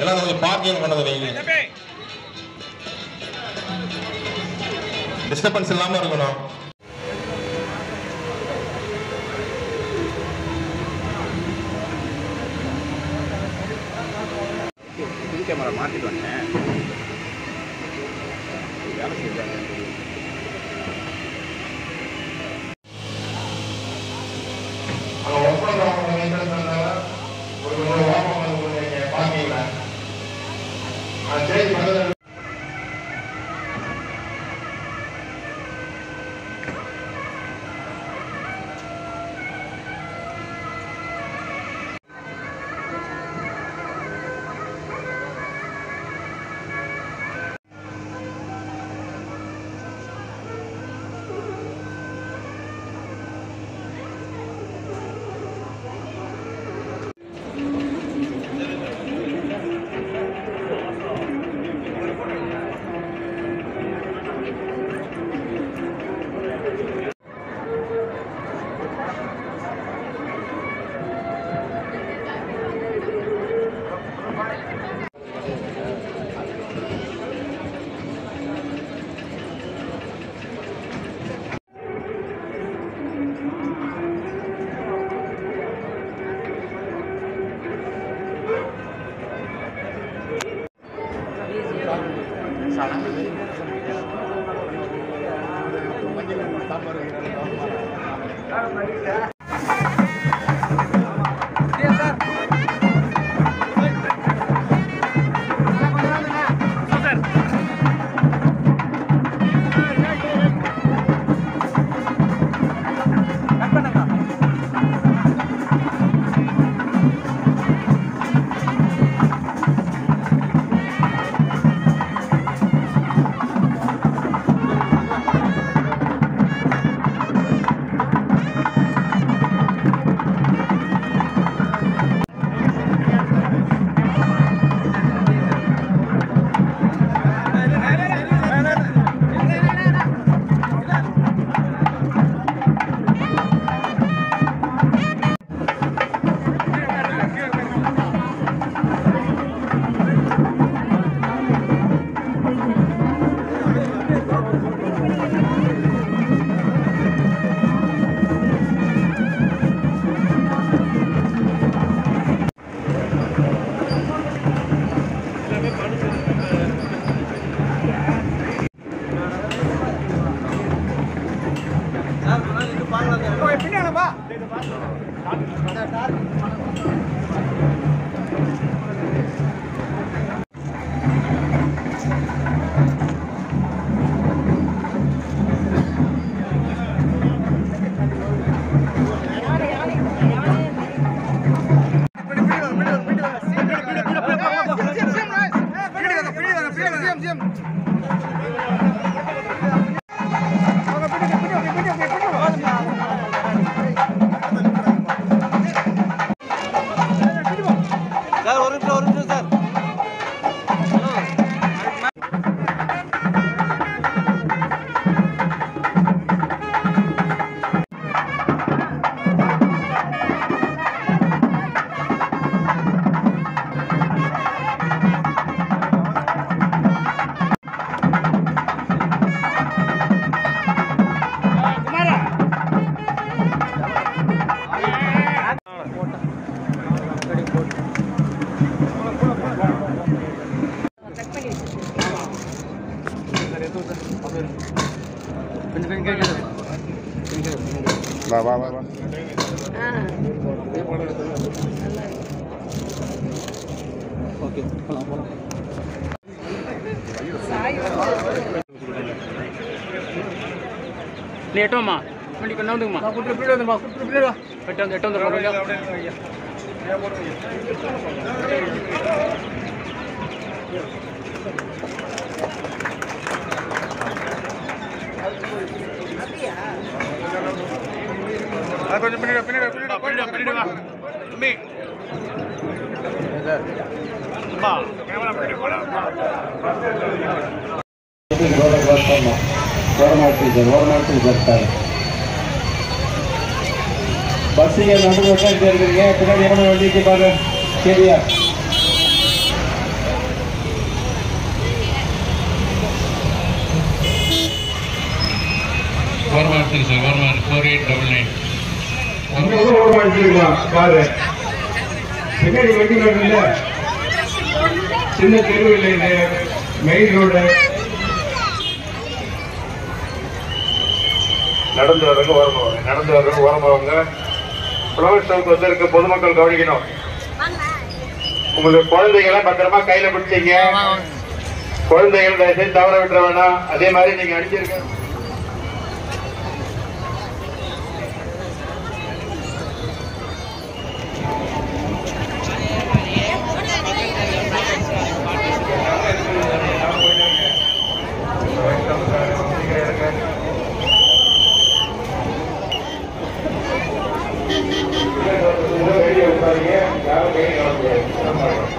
இதெல்லாம் கொஞ்சம் பார்க்கிங் பண்ணது வைங்க டிஸ்டர்பன்ஸ் இல்லாம இருக்கணும் புது கேமரா மாற்றிட்டு வந்தேன் வேலை செய்வாங்க அங்க ஒர்க் பண்றவங்க மெயின்டெனன்ஸ் பண்ணாங்க ஒரு கொஞ்சம் ஓப்பன் பண்ணி கொடுங்க பார்க்கிங்ல சரி பக்கத்துல சார் ஒரு நிமிஷம் ஒரு நிமிஷம் சார் வா வா வா வா ஓகே போலாம் போலாம் நீ எட்டோம்மா வண்டி கொண்டு வந்துங்கம்மா கூட்டு பின்னாடி வந்துமா கூட்டு பின்னாடி வா எட்டு வந்து எட்டு வந்து கொஞ்சம் பின்னாடி பின்னாடி பின்னாடி பின்னாடி பின்னாடி வா தம்பி அம்மா கேமரா பின்னாடி போடா பஸ்ஸிங்க நடுவு வட்டம் இருக்கிறீங்க பின்னாடி எவனை வண்டிக்கு பாரு சரியா ஓரமாக எடுத்துங்க சார் ஓரமாக ஃபோர் எயிட் டபுள் நைன் அங்க கூட ஓரமா வச்சிருக்கலாம் காரு பின்னாடி வண்டி வரல சின்ன தெரு இல்லை இது மெயின் ரோடு நடந்து வர்றவங்க ஓரமாவாங்க நடந்து வர்றவங்க ஓரமாவாங்க ஃப்ளவர் ஷோக்கு வந்திருக்க பொதுமக்கள் கவனிக்கணும் உங்களுக்கு குழந்தைகளை பத்திரமா கையில பிடிச்சீங்க குழந்தைகள் தயவுசெய்து தவற விட்டுற வேணாம் அதே மாதிரி நீங்க அடிச்சிருக்க வெளியே உட்காருங்க யாரும் கை காண முடியாது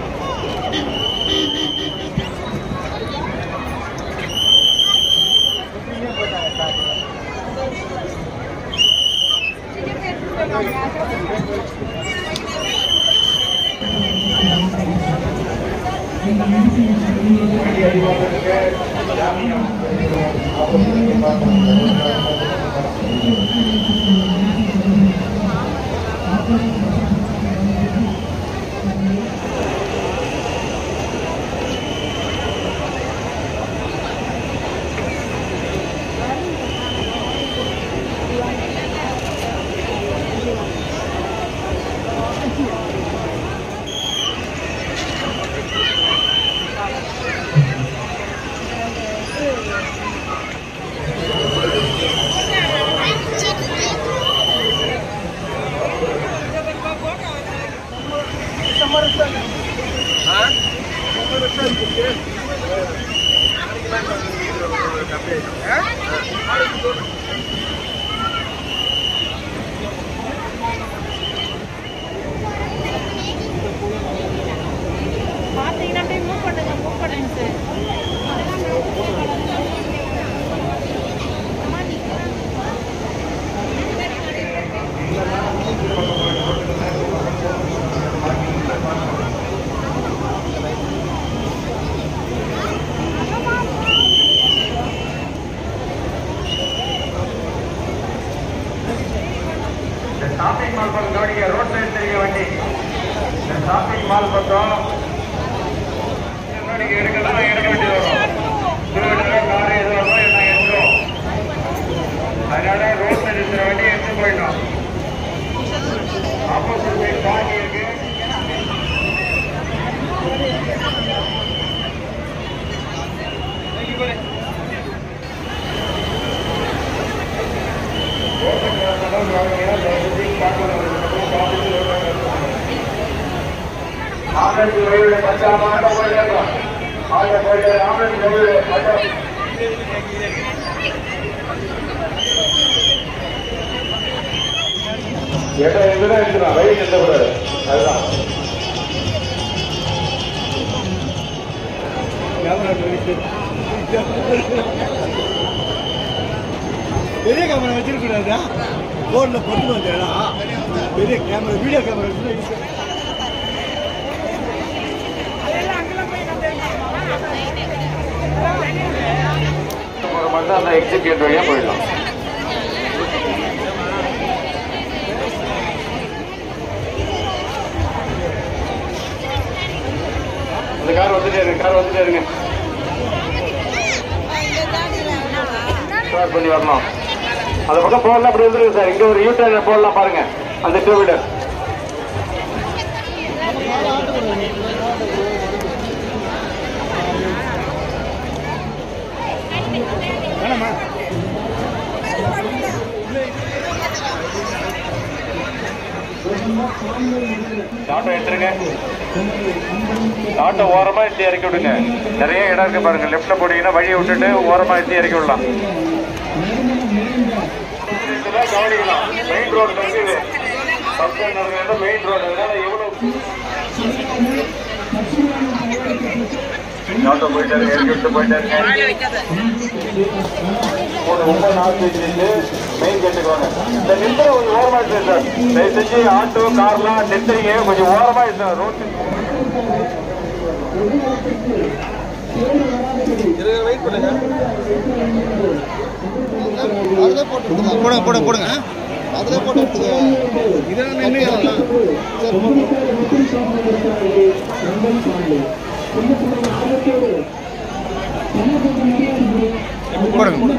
பார்த்தீங்கன்னா அப்படியே மூவ் பண்ணுங்க மூவ் பண்ணுங்க சார் இந்த ஷாப்பிங் மால் பக்கம் கவனிங்க ரோட் சைடு தெரிய வண்டி இந்த ஷாப்பிங் மால் பக்கம் நீங்க எடுக்கலாம் எடுக்க வேண்டியது வரும் டூ வீலர் கார் எது வரணும் என்ன எடுத்துரும் அதனால ரோட் சைடு இருக்கிற வண்டி எடுத்து போயிடணும் ஆப்போசிட் சைடு தாண்டி இருக்கு ஆம்புலன்ஸ் ரயில்வே பஞ்சாப் ஆட்டோ போயிட்டு ஆட்டோ போயிட்டு ஆம்புலன்ஸ் ரயில்வே ஆட்டோ எட்ட எதுனா எடுத்துக்கலாம் வழி நிறுத்தக்கூடாது அதுதான் பெரிய கேமரா வச்சிருக்கூடாதா போன்ல கொண்டு வந்தேடா பெரிய கேமரா வீடியோ கேமரா ஒரு மட்டும் அந்த எக்ஸிட் கேட் வழியா போயிடலாம் இந்த கார் வந்துட்டே இருக்கு கார் வந்துட்டே இருங்க ஸ்டார்ட் பண்ணி வரணும் அந்த பக்கம் போடலாம் அப்படி வந்துருக்கு சார் இங்க ஒரு யூ டர்ன் போடலாம் பாருங்க அந்த டூ வீலர் ஆட்டோ எடுத்துருங்க ஆட்டோ ஓரமா எடுத்து இறக்கி விடுங்க நிறைய இடம் இருக்கு பாருங்க லெஃப்ட்ல போனீங்கன்னா வழியை விட்டுட்டு ஓரமா எடுத்து இறக்கி விடலாம் இதுதான் கவனிக்கலாம் மெயின் ரோடு வந்து இது பஸ் நடக்கிறது மெயின் ரோடு அதனால எவ்வளவு ஆட்டோ போயிட்டாரு இறக்கி விட்டு போயிட்டாருங்க ஒரு ஒன்பது நாலு பேஜ் மெயின் கேட்டுக்கு வாங்க இந்த நிறுத்தம் கொஞ்சம் ஓரமா இருக்கு சார் தயவு செஞ்சு ஆட்டோ கார்லாம் நிறுத்துறீங்க கொஞ்சம் ஓரமா இருக்கு ரோட்டு வெயிட் பண்ணுங்க அதிலே போட்டு எடுத்துக்கலாம் போடுங்க போடுங்க போடுங்க அதிலே போட்டு எடுத்துக்க இதெல்லாம் நின்று போடுங்க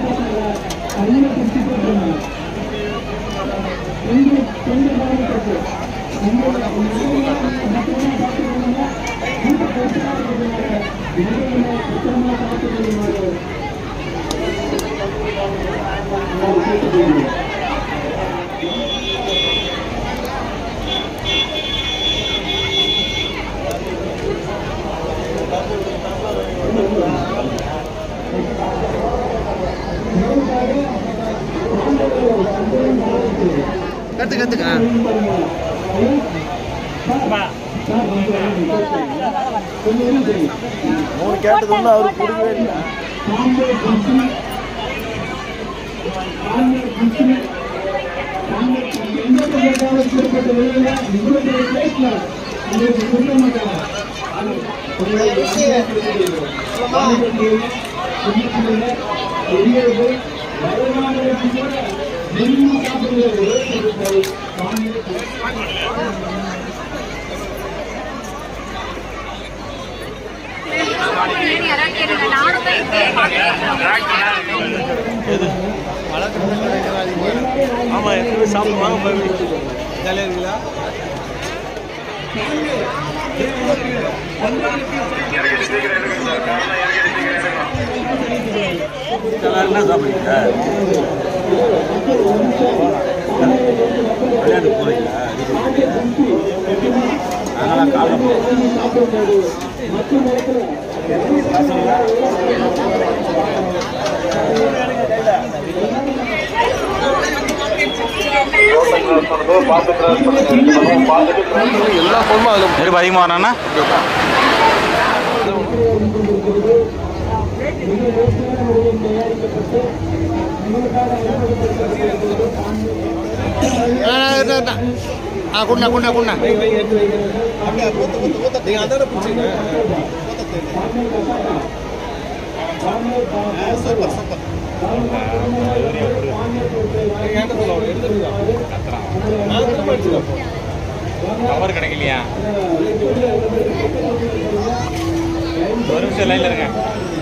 கற்று கற்றுக்க மூணு கேட்டது ஒன்று அவருக்கு பிடிக்கவே இல்லை ஆமாம் எப்பவுமே சாப்பிடுவாங்க போய் ஜாலியாக இருக்குங்களா என்ன சாப்பிடுங்க விளையாட்டு போறீங்களா அதனால காலம் பார்த்து கிராஸ் பண்ணுங்க பார்த்துட்டு கிராஸ் பண்ணுங்க எல்லா பொருளும் அதில் நெருப்பு அதிகமாக வரானா ஆ குண்ணா குண்ணா குண்ணா நீங்கள் அதோட பிடிச்சிங்க சூப்பர் சூப்பர் கவர் கிடைக்கலையா ஒரு நிமிஷம் லைன்ல இருங்க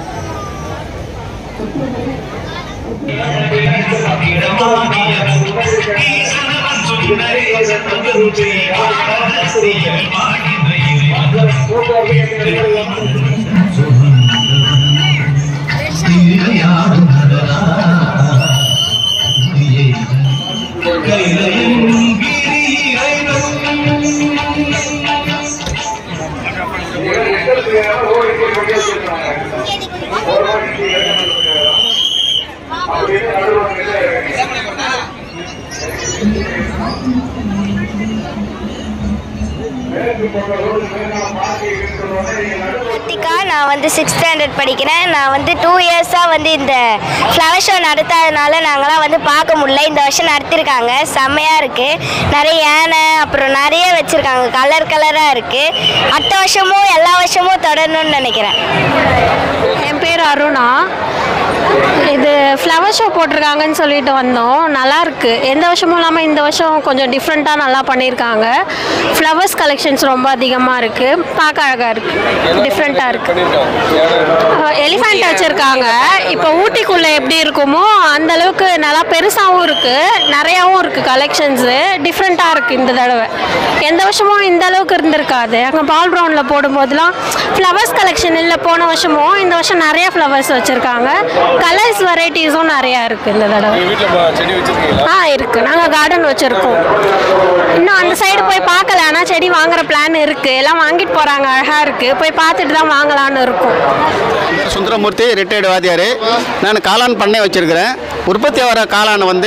கிருத்திகா நான் வந்து சிக்ஸ்த் ஸ்டாண்டர்ட் படிக்கிறேன் நான் வந்து டூ இயர்ஸாக வந்து இந்த ஃப்ளவர் ஷோ நடத்தாதனால நாங்களாம் வந்து பார்க்க முடியல இந்த வருஷம் நடத்திருக்காங்க செம்மையாக இருக்குது நிறைய யானை அப்புறம் நிறைய வச்சுருக்காங்க கலர் கலராக இருக்குது அடுத்த வருஷமும் எல்லா வருஷமும் தொடரணும்னு நினைக்கிறேன் என் பேர் அருணா இது ஃப்ளவர் ஷோ போட்டிருக்காங்கன்னு சொல்லிட்டு வந்தோம் நல்லா இருக்கு எந்த வருஷமும் இல்லாமல் இந்த வருஷம் கொஞ்சம் டிஃப்ரெண்ட்டாக நல்லா பண்ணியிருக்காங்க ஃப்ளவர்ஸ் கலெக்ஷன்ஸ் ரொம்ப அதிகமாக இருக்கு பார்க்க அழகாக இருக்கு டிஃப்ரெண்ட்டாக இருக்கு எலிஃபண்ட் வச்சுருக்காங்க இப்போ ஊட்டிக்குள்ளே எப்படி இருக்குமோ அந்த அளவுக்கு நல்லா பெருசாகவும் இருக்கு நிறையாவும் இருக்கு கலெக்ஷன்ஸு டிஃப்ரெண்ட்டாக இருக்கு இந்த தடவை எந்த வருஷமும் இந்த அளவுக்கு இருந்திருக்காது அங்கே பால் ப்ரௌனில் போடும்போதெல்லாம் ஃப்ளவர்ஸ் கலெக்ஷன் இல்லை போன வருஷமும் இந்த வருஷம் நிறைய ஃப்ளவர்ஸ் வச்சுருக்காங்க கலர்ஸ் வெரைட்டிஸும் நிறையா இருக்குது இந்த தடவை செடி வச்சிருக்கீங்களா ஆ இருக்குது நாங்கள் கார்டன் வச்சுருக்கோம் இன்னும் அந்த சைடு போய் பார்க்கல ஆனால் செடி வாங்குற பிளான் இருக்குது எல்லாம் வாங்கிட்டு போகிறாங்க அழகாக இருக்குது போய் பார்த்துட்டு தான் வாங்கலான்னு இருக்கும் பேர் சுந்தரமூர்த்தி ரிட்டையர்டு வாத்தியார் நான் காளான் பண்ணை வச்சுருக்கிறேன் உற்பத்தி ஆகிற காளான் வந்து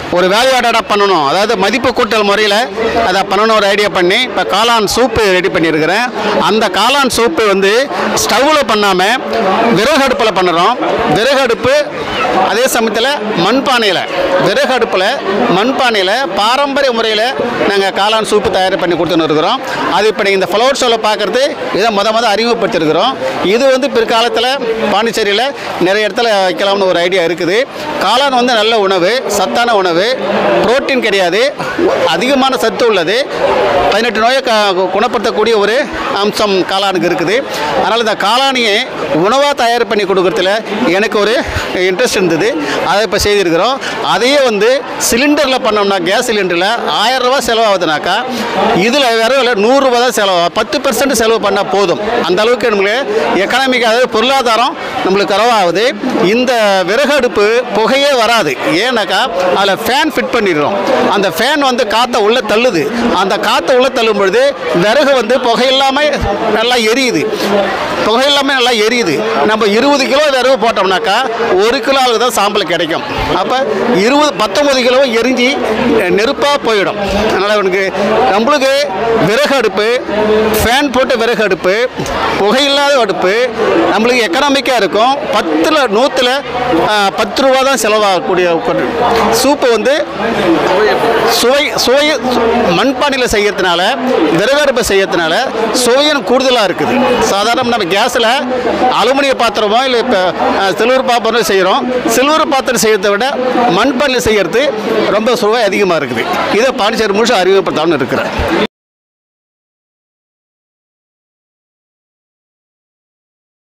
ஒரு வேல்யூ ஆடடாக பண்ணணும் அதாவது மதிப்பு கூட்டல் முறையில் அதை பண்ணணும் ஒரு ஐடியா பண்ணி இப்போ காளான் சூப்பு ரெடி பண்ணியிருக்கிறேன் அந்த காளான் சூப்பு வந்து ஸ்டவ்வில் பண்ணாமல் விறகு அடுப்பில் பண்ணுறோம் விறகு அடுப்பு அதே சமயத்தில் மண்பானையில் விறகு அடுப்பில் மண்பானையில் பாரம்பரிய முறையில் நாங்கள் காளான் சூப்பு தயார் பண்ணி கொடுத்துன்னு இருக்கிறோம் அது இப்போ நீங்கள் இந்த ஃப்ளவர் ஷோவில் பார்க்குறது இதை மொத மொதல் அறிமுகப்படுத்திருக்கிறோம் இது வந்து பிற்காலத்தில் பாண்டிச்சேரியில் நிறைய இடத்துல வைக்கலாம்னு ஒரு ஐடியா இருக்குது காளான் வந்து நல்ல உணவு சத்தான உணவு புரோட்டீன் கிடையாது அதிகமான சத்து உள்ளது பதினெட்டு நோயை க- குணப்படுத்தக்கூடிய ஒரு அம்சம் காளானுக்கு இருக்குது அதனால் இந்த காளானியை உணவாக தயார் பண்ணி கொடுக்கறதுல எனக்கு ஒரு இன்ட்ரெஸ்ட் இருந்தது அதை இப்போ செய்திருக்கிறோம் அதையே வந்து சிலிண்டரில் பண்ணோம்னா கேஸ் சிலிண்டரில் ஆயிரம் ரூபாய் செலவாகுதுனாக்கா இதில் வெறும் நூறுரூவா தான் செலவாகும் பத்து பர்சன்ட் செலவு பண்ணால் போதும் அந்த அளவுக்கு நம்மளுக்கு எக்கனாமிக் அதாவது பொருளாதாரம் நம்மளுக்கு குறவாகுது இந்த விறகு அடுப்பு புகையே வராது ஏன்னாக்கா அதில் ஃபேன் ஃபிட் பண்ணிடுறோம் அந்த ஃபேன் வந்து காற்றை உள்ளே தள்ளுது அந்த காற்றை உள்ளே தள்ளும் பொழுது விறகு வந்து புகையில்லாமல் நல்லா எரியுது புகையில்லாமல் நல்லா எரியுது நம்ம இருபது கிலோ விறகு போட்டோம்னாக்கா ஒரு கிலோ அளவு தான் சாம்பல் கிடைக்கும் அப்போ இருபது பத்தொம்பது கிலோ எரிஞ்சு நெருப்பாக போயிடும் அதனால் உனக்கு நம்மளுக்கு விறகு அடுப்பு ஃபேன் போட்ட விறகு அடுப்பு புகையில்லாத அடுப்பு நம்மளுக்கு எக்கனாமிக்காக இருக்கும் பத்தில் நூற்றில் பத்து ரூபா தான் செலவாகக்கூடிய சூப்பு வந்து சுவை சுவை மண்பானையில் செய்யறதுனால விறகு அடுப்பை செய்யறதுனால சுவையும் கூடுதலாக இருக்குது சாதாரண நம்ம கேஸில் அலுமினிய பாத்திரமோ இல்லை இப்போ சில்வர் பாத்திரம் செய்கிறோம் சில்வர் பாத்திரம் செய்யறதை விட மண்பானையில் செய்யறது ரொம்ப சுவை அதிகமாக இருக்குது இதை பாண்டிச்சேரி முழுசும் அறிமுகப்படுத்தாமல் இருக்கிறேன்